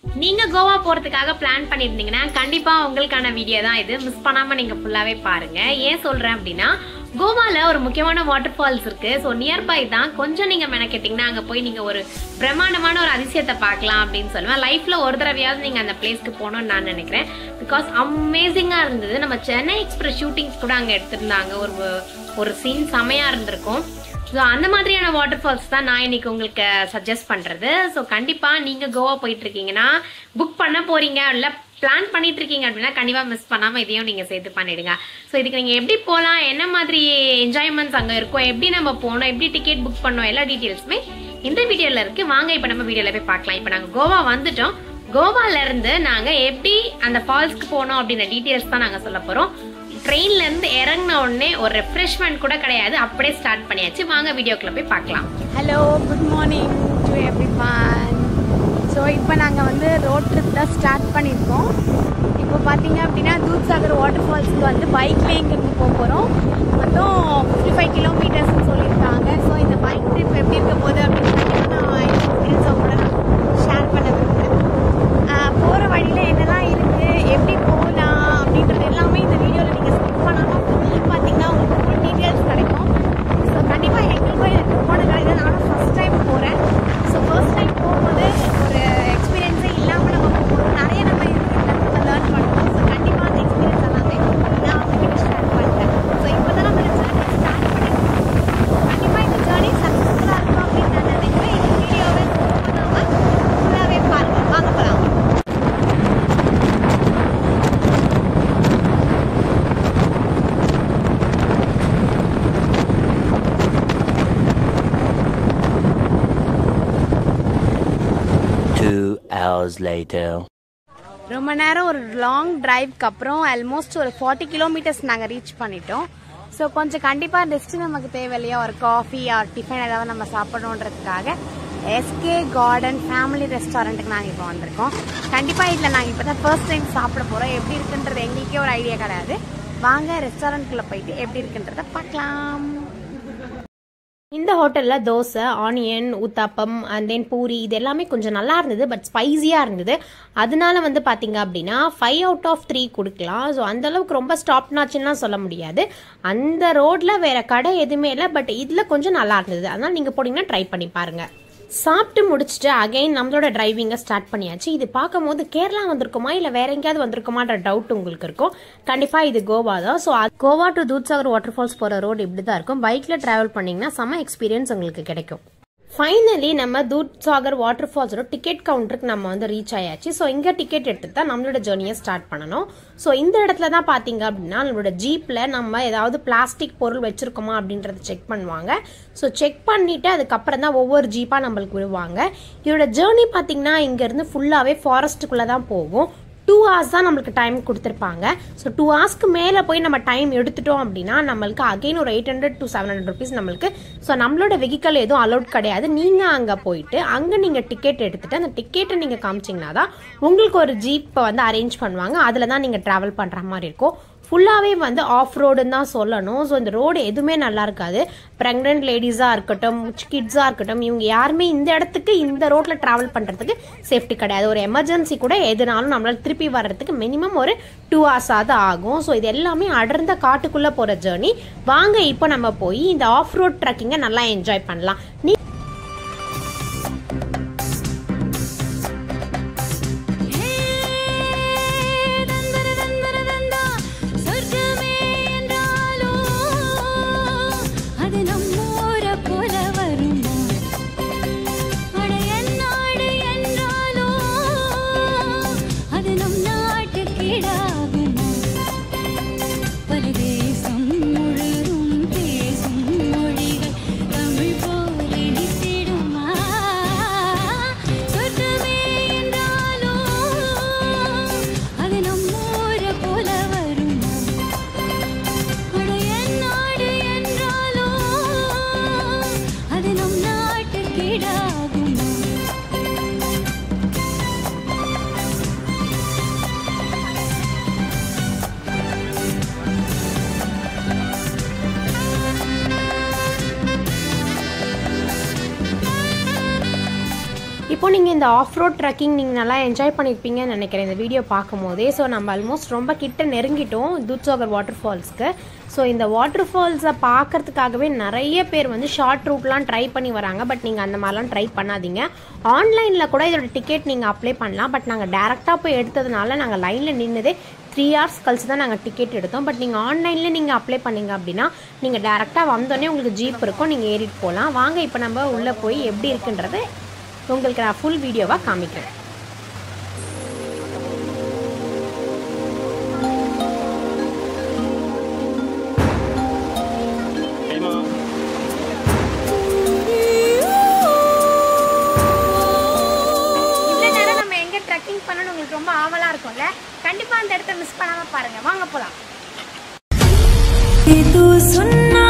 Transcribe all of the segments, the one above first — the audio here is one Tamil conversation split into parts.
நீங்க கோவா போறதுக்காக பிளான் பண்ணியிருந்தீங்கன்னா கண்டிப்பா உங்களுக்கான வீடியோ தான் இது மிஸ் பண்ணாம நீங்க ஃபுல்லாவே பாருங்க ஏன் சொல்றேன் அப்படின்னா கோவால ஒரு முக்கியமான வாட்டர் ஃபால்ஸ் இருக்கு ஸோ நியர்பை தான் கொஞ்சம் நீங்க மெனக்கெட்டிங்கன்னா அங்க போய் நீங்க ஒரு பிரம்மாண்டமான ஒரு அதிசயத்தை பார்க்கலாம் அப்படின்னு சொல்லுவேன் லைஃப்ல ஒரு தடவையாவது நீங்க அந்த பிளேஸ்க்கு போகணும்னு நான் நினைக்கிறேன் பிகாஸ் அமேசிங்கா இருந்தது நம்ம சென்னை எக்ஸ்பிரஸ் ஷூட்டிங்ஸ் கூட அங்க எடுத்திருந்தாங்க ஒரு ஒரு சீன் செமையா இருந்திருக்கும் ஸோ அந்த மாதிரியான வாட்டர் ஃபால்ஸ் தான் நான் இன்னைக்கு உங்களுக்கு சஜஸ்ட் பண்றது ஸோ கண்டிப்பா நீங்க கோவா போயிட்டு இருக்கீங்கன்னா புக் பண்ண போறீங்க இல்ல பிளான் பண்ணிட்டு இருக்கீங்க அப்படின்னா கண்டிப்பா மிஸ் பண்ணாம இதையும் நீங்க சேர்த்து பண்ணிடுங்க ஸோ இதுக்கு நீங்க எப்படி போகலாம் என்ன மாதிரி என்ஜாய்மெண்ட்ஸ் அங்க இருக்கும் எப்படி நம்ம போனோம் எப்படி டிக்கெட் புக் பண்ணோம் எல்லா டீட்டெயில்ஸுமே இந்த வீடியோல இருக்கு வாங்க இப்போ நம்ம வீடியோல போய் பார்க்கலாம் இப்போ நாங்க கோவா வந்துட்டோம் கோவால இருந்து நாங்க எப்படி அந்த ஃபால்ஸ்க்கு போனோம் அப்படின்ற டீட்டெயில்ஸ் தான் நாங்க சொல்ல போறோம் ட்ரெயின்ல இருந்து இறங்கின உடனே ஒரு ரெஃப்ரெஷ்மெண்ட் கூட கிடையாது அப்படியே ஸ்டார்ட் பண்ணியாச்சு வாங்க வீடியோக்குள்ள போய் பார்க்கலாம் hello good morning to everyone so இப்போ நாங்கள் வந்து ரோட் ட்ரிப் தான் ஸ்டார்ட் பண்ணியிருக்கோம் இப்போ பார்த்தீங்க அப்படின்னா தூத்சாகர் வாட்டர் ஃபால்ஸ்க்கு வந்து பைக்லேயே இங்கேருந்து போக போகிறோம் மொத்தம் ஃபிஃப்டி ஃபைவ் கிலோமீட்டர்ஸ்னு சொல்லியிருக்காங்க ஸோ இந்த பைக் ட்ரிப் எப்படி இருக்க போகுது அப்படின்னு கண்டிப்பாக நான் எக்ஸ்பீரியன்ஸ் கூட நான் ஷேர் பண்ண விரும்புகிறேன் போகிற வழியில் என்னெல்லாம் இருக்குது எப்படி போகலாம் அப்படின்றது எல்லாமே இந்த வீடியோவில் நீங்கள் ஸ்கிப் பண்ணாமல் ஃபுல் பார்த்தீங்கன்னா உங்களுக்கு ஃபுல் டீட்டெயில்ஸ் கிடைக்கும் ஸோ கண்டிப்பாக எங்களுக்கும் எனக்கு போன கிடையாது நானும் ஃபர்ஸ்ட் டைம் போகிறேன் ஸோ ஃபர்ஸ்ட் டைம் போகும்போது ஒரு எக்ஸ்பீரியன்ஸே இல்லாமல் நம்ம போகும்போது நிறைய நம்ம நம்ம லேர்ன் பண்ணுவோம் ஸோ கண்டிப்பாக அந்த எக்ஸ்பீரியன்ஸ் எல்லாமே நான் உங்ககிட்ட ஷேர் பண்ணுறேன் ஸோ இப்போ தான் நம்ம இந்த ஜேர்னி ஸ்டார்ட் பண்ணிருக்கோம் கண்டிப்பாக இந்த ஜேர்னி சக்ஸஸ்ஃபுல்லாக இருக்கும் அப்படின்னு நான் நினைக்கிறேன் இந்த வீடியோவை பண்ணாமல் ஃபுல்லாகவே பாருங்கள் வாங்க போகலாம் Two hours later. ரொம்ப நேரம் ஒரு லாங் டிரைவ்க்கு அப்புறம் ஆல்மோஸ்ட் ஒரு ஃபார்ட்டி கிலோமீட்டர்ஸ் நாங்கள் ரீச் பண்ணிட்டோம் ஸோ கொஞ்சம் கண்டிப்பாக ரெஸ்ட் நமக்கு தேவை இல்லையா ஒரு காஃபி ஆர் டிஃபன் ஏதாவது நம்ம சாப்பிடணுன்றதுக்காக எஸ்கே கார்டன் ஃபேமிலி ரெஸ்டாரண்ட்டுக்கு நாங்கள் இப்போ வந்திருக்கோம் கண்டிப்பாக இதில் நாங்கள் இப்போ தான் ஃபர்ஸ்ட் டைம் சாப்பிட போகிறோம் எப்படி இருக்குன்றது எங்களுக்கே ஒரு ஐடியா கிடையாது வாங்க ரெஸ்டாரண்ட்குள்ளே போயிட்டு எப்படி இருக்குன்றத பார்க்கலாம் இந்த ஹோட்டல்ல dosa onion uttapam and then puri இது எல்லாமே கொஞ்சம் நல்லா இருந்தது பட் ஸ்பைசியா இருந்தது அதனால வந்து பாத்தீங்க அப்படின்னா ஃபைவ் அவுட் ஆஃப் த்ரீ கொடுக்கலாம் ஸோ அந்த அளவுக்கு ரொம்ப ஸ்டாப் நாச்சுன்னா சொல்ல முடியாது அந்த ரோட்ல வேற கடை எதுவுமே இல்லை பட் இதுல கொஞ்சம் நல்லா இருந்தது அதனால நீங்க போனீங்கன்னா ட்ரை பண்ணி பாருங்க சாப்பிட்டு முடிச்சுட்டு அகைன் நம்மளோட டிரைவிங்கை ஸ்டார்ட் பண்ணியாச்சு இது பார்க்கும் போது கேரளா வந்திருக்குமா இல்லை வேற எங்கேயாவது வந்திருக்குமான்ற டவுட் உங்களுக்கு இருக்கும் கண்டிப்பாக இது கோவா தான் so Goa to Dudhsagar waterfalls போகிற ரோடு இப்படி தான் இருக்கும் பைக்கில் ட்ராவல் பண்ணிங்கன்னா செம்ம எக்ஸ்பீரியன்ஸ் உங்களுக்கு கிடைக்கும் ஃபைனலி நம்ம தூத்சாகர் வாட்டர் ஃபால்ஸோட டிக்கெட் கவுண்டருக்கு நம்ம வந்து ரீச் ஆயாச்சு ஸோ இங்கே டிக்கெட் எடுத்து தான் நம்மளோட ஜேர்னியை ஸ்டார்ட் பண்ணணும் ஸோ இந்த இடத்துல தான் பார்த்தீங்க அப்படின்னா நம்மளோட ஜீப்பில் நம்ம ஏதாவது பிளாஸ்டிக் பொருள் வச்சிருக்கோமா அப்படின்றத செக் பண்ணுவாங்க ஸோ செக் பண்ணிட்டு அதுக்கப்புறம் தான் ஒவ்வொரு ஜீப்பாக நம்மளுக்கு விடுவாங்க இதோட ஜேர்னி பார்த்தீங்கன்னா இங்கேருந்து ஃபுல்லாகவே ஃபாரஸ்ட்டுக்குள்ளே தான் போகும் டூ ஹவர்ஸ் தான் நம்மளுக்கு டைம் கொடுத்துருப்பாங்க ஸோ டூ ஹவர்ஸ்க்கு மேலே போய் நம்ம டைம் எடுத்துட்டோம் அப்படின்னா நம்மளுக்கு அகைன் ஒரு eight hundred to seven hundred rupees நம்மளுக்கு ஸோ நம்மளோட வெஹிக்கல் எதுவும் அலௌட் கிடையாது நீங்கள் அங்கே போயிட்டு அங்கே நீங்கள் டிக்கெட் எடுத்துட்டு அந்த டிக்கெட்டை நீங்கள் காமிச்சிங்கன்னா தான் உங்களுக்கு ஒரு ஜீப்பை வந்து அரேஞ்ச் பண்ணுவாங்க அதில் தான் நீங்கள் ட்ராவல் பண்ணுற மாதிரி இருக்கும் ஃபுல்லாகவே வந்து ஆஃப் ரோடுன்னு தான் சொல்லணும் ஸோ இந்த ரோடு எதுவுமே நல்லா இருக்காது ப்ரெக்னென்ட் லேடிஸாக இருக்கட்டும் கிட்ஸாக இருக்கட்டும் இவங்க யாருமே இந்த இடத்துக்கு இந்த ரோட்டில் ட்ராவல் பண்ணுறதுக்கு சேஃப்டி கிடையாது ஒரு எமர்ஜென்சி கூட எதுனாலும் நம்மளால் திருப்பி வர்றதுக்கு மினிமம் ஒரு டூ ஹவர்ஸாவது ஆகும் ஸோ இது எல்லாமே அடர்ந்த காட்டுக்குள்ளே போகிற ஜேர்னி வாங்க இப்போ நம்ம போய் இந்த ஆஃப் ரோட் ட்ரக்கிங்கை நல்லா என்ஜாய் பண்ணலாம் நீ சொர்க்கமே என்றாலோ அது நம்மோர போல வருமா அட என் நாடு என்றாலோ அது நம் நாட்டு கீழாகுமா பரதேசம் முழுதும் பேசும் மொழிகள் தமிழ் போலே நீங்கள் இந்த ஆஃப் ரோட் ட்ரெக்கிங் நீங்கள் நல்லா என்ஜாய் பண்ணியிருப்பீங்கன்னு நினைக்கிறேன் இந்த வீடியோ பார்க்கும் போதே ஸோ நம்ம ஆல்மோஸ்ட் ரொம்ப கிட்ட நெருங்கிட்டோம் தூத்சாகர் வாட்டர் ஃபால்ஸ்க்கு ஸோ இந்த வாட்டர் ஃபால்ஸை பார்க்கறதுக்காகவே நிறைய பேர் வந்து ஷார்ட் ரூட்லாம் ட்ரை பண்ணி வராங்க பட் நீங்கள் அந்த மாதிரிலாம் ட்ரை பண்ணாதீங்க ஆன்லைனில் கூட இதோட டிக்கெட் நீங்கள் அப்ளை பண்ணலாம் பட் நாங்கள் டேரெக்டாக போய் எடுத்ததுனால நாங்கள் லைனில் நின்னதே த்ரீ ஹவர்ஸ் கழிச்சு தான் நாங்கள் டிக்கெட் எடுத்தோம் பட் நீங்கள் ஆன்லைனில் நீங்கள் அப்ளை பண்ணீங்க அப்படின்னா நீங்கள் டேரெக்டாக வந்தோடனே உங்களுக்கு ஜீப் இருக்கும் நீங்கள் ஏறிட்டு போகலாம் வாங்க இப்போ நம்ம உள்ளே போய் எப்படி இருக்குன்றது உங்களுக்கு நான் ஃபுல் வீடியோவாக காமிக்கிறேன் இவ்வளோ நேரம் நம்ம எங்கே ட்ரெக்கிங் பண்ணணும்னு உங்களுக்கு ரொம்ப ஆவலாக இருக்கும்ல கண்டிப்பாக அந்த இடத்த மிஸ் பண்ணாமல் பாருங்கள் வாங்க போகலாம் तू सुनना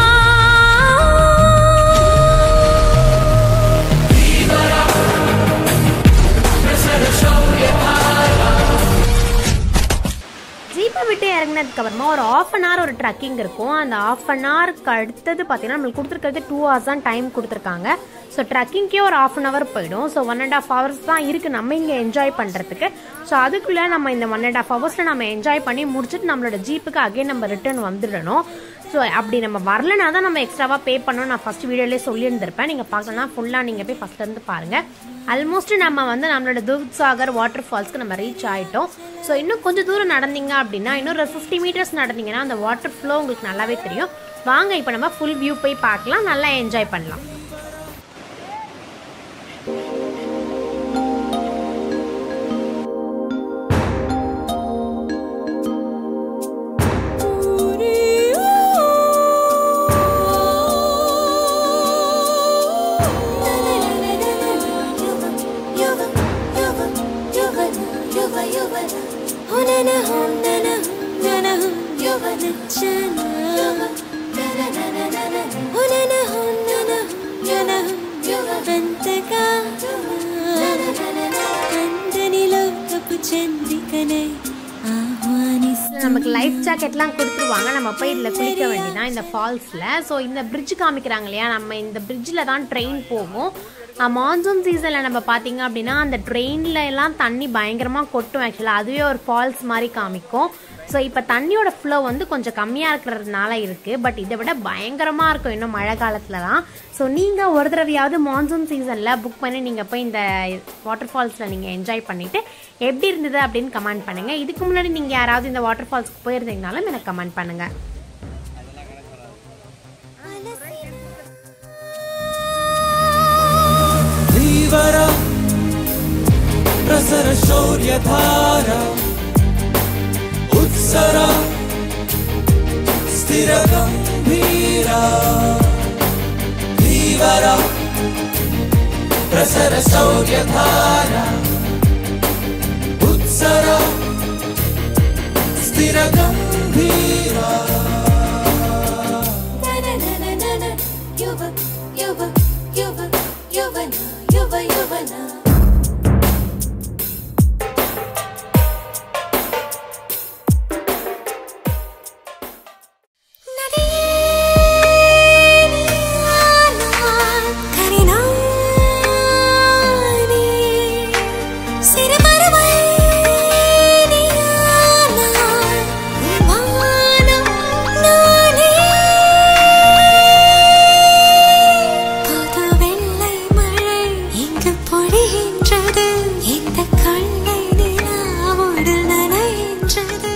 ஜீப்பை விட்டு இறங்கினதுக்கு அப்புறமா ஒரு ஆஃப் அன் ஹவர் ஒரு ட்ரக்கிங் இருக்கும் அந்த ஆஃப் அன் ஹவருக்கு அடுத்தது பார்த்தீங்கன்னா நம்மளுக்கு கொடுத்துருக்கிறது டூ ஹவர்ஸ் தான் டைம் கொடுத்துருக்காங்க ஸோ ட்ரக்கிங்க்கே ஒரு ஆஃப் அன் ஹவர் போயிடும் so one and half hours தான் இருக்குது நம்ம இங்கே என்ஜாய் பண்ணுறதுக்கு ஸோ அதுக்குள்ளே நம்ம இந்த ஒன் அண்ட் ஆஃப் ஹவர்ஸில் நம்ம என்ஜாய் பண்ணி முடிச்சுட்டு நம்மளோட ஜீப்புக்கு அகைன் நம்ம ரிட்டர்ன் வந்துடணும் ஸோ அப்படி நம்ம வரலனா தான் நம்ம எக்ஸ்ட்ராவாக பே பண்ணணும் நான் ஃபஸ்ட் வீடியோலேயே சொல்லியிருந்திருப்பேன் நீங்கள் பார்க்கலன்னா ஃபுல்லாக நீங்கள் போய் ஃபஸ்ட் இருந்து பாருங்கள் ஆல்மோஸ்ட் நம்ம வந்து நம்மளோட தூத் சாகர் வாட்டர் ஃபால்ஸ்க்கு நம்ம ரீச் ஆகிட்டோம் ஸோ இன்னும் கொஞ்சம் தூரம் நடந்தீங்க அப்படின்னா இன்னும் ஒரு ஃபிஃப்டி மீட்டர்ஸ் நடந்தீங்கன்னா அந்த வாட்டர் ஃப்ளோ உங்களுக்கு நல்லாவே தெரியும் வாங்க இப்போ நம்ம ஃபுல் வியூ போய் பார்க்கலாம் நல்லா என்ஜாய் பண்ணலாம் చంద్రికనై ఆహ్వానిస్తా நமக்கு லைஃப் ஜாக்கெட்லாம் கொடுத்துருவாங்க நம்ம போய் இதில் குளிக்க வேண்டியதான் இந்த ஃபால்ஸில் ஸோ இந்த பிரிட்ஜ் காமிக்கிறாங்க இல்லையா நம்ம இந்த பிரிட்ஜில் தான் ட்ரெயின் போகும் மான்சூன் சீசனில் நம்ம பார்த்தீங்க அப்படின்னா அந்த ட்ரெயினில் எல்லாம் தண்ணி பயங்கரமாக கொட்டும் ஆக்சுவலாக அதுவே ஒரு ஃபால்ஸ் மாதிரி காமிக்கும் ஸோ இப்போ தண்ணியோட ஃப்ளோ வந்து கொஞ்சம் கம்மியாக இருக்கிறதுனால இருக்குது பட் இதை விட பயங்கரமாக இருக்கும் இன்னும் மழை காலத்துலலாம் ஸோ நீங்கள் ஒரு தடவையாவது மான்சூன் சீசனில் புக் பண்ணி நீங்கள் போய் இந்த வாட்டர் ஃபால்ஸில் நீங்கள் என்ஜாய் பண்ணிவிட்டு எப்படி இருந்தது அப்படின்னு கமெண்ட் பண்ணுங்கள் இதுக்கு முன்னாடி நீங்கள் யாராவது இந்த வாட்டர் ஃபால்ஸ்க்கு போயிருந்தீங்கனாலும் எனக்கு கமெண்ட் பண்ணுங்கள் धीवर प्रसर शौर्यधारा उत्सरा स्थिरगम्भीरा धीवर प्रसर शौर्यधारा उत्सरा स्थिरगम्भीरा యువ యువ యువ యువన యువ యువన வெள்ளை மழை இங்கு பொழிகின்றது இந்த கண்ணை நிலாவோடு நனைகின்றது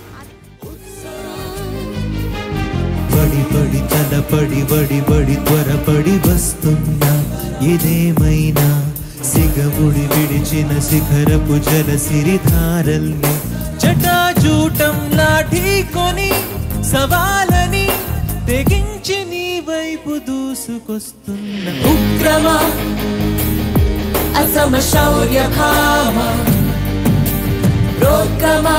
పడి పడి తలపడి వడి వడి త్వరపడి వస్తున్నా ఇదేమైనా సిగముడి విడిచిన శిఖరపు జల సిరిధారల్ని జటాజూటం లాఠీకొని సవాలని తెగించి నీ వైపు దూసుకొస్తున్న ఉగ్రమా అసమ శౌర్య భామ రోగమా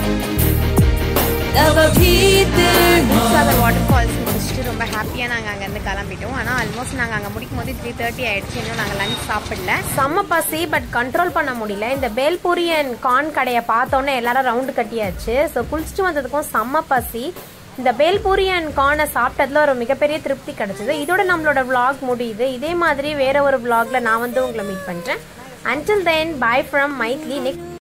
నవ சாகர் வாட்டர் ஃபால்ஸ் முடிச்சுட்டு ரொம்ப ஹாப்பியாக நாங்கள் அங்கேருந்து கிளம்பிட்டோம் ஆனால் ஆல்மோஸ்ட் நாங்கள் அங்கே முடிக்கும் போது த்ரீ தேர்ட்டி ஆயிடுச்சு இன்னும் நாங்கள் லஞ்ச் சாப்பிடல செம்ம பசி பட் கண்ட்ரோல் பண்ண முடியல இந்த பேல்பூரி அண்ட் கார்ன் கடையை பார்த்தோன்னே எல்லாரும் ரவுண்டு கட்டியாச்சு ஸோ குளிச்சுட்டு வந்ததுக்கும் செம்ம பசி இந்த பேல்பூரி அண்ட் கார்னை சாப்பிட்டதுல ஒரு மிகப்பெரிய திருப்தி கிடைச்சது இதோட நம்மளோட vlog முடியுது இதே மாதிரி வேற ஒரு vlogல நான் வந்து உங்களை மீட் பண்றேன் until then bye from Maithili next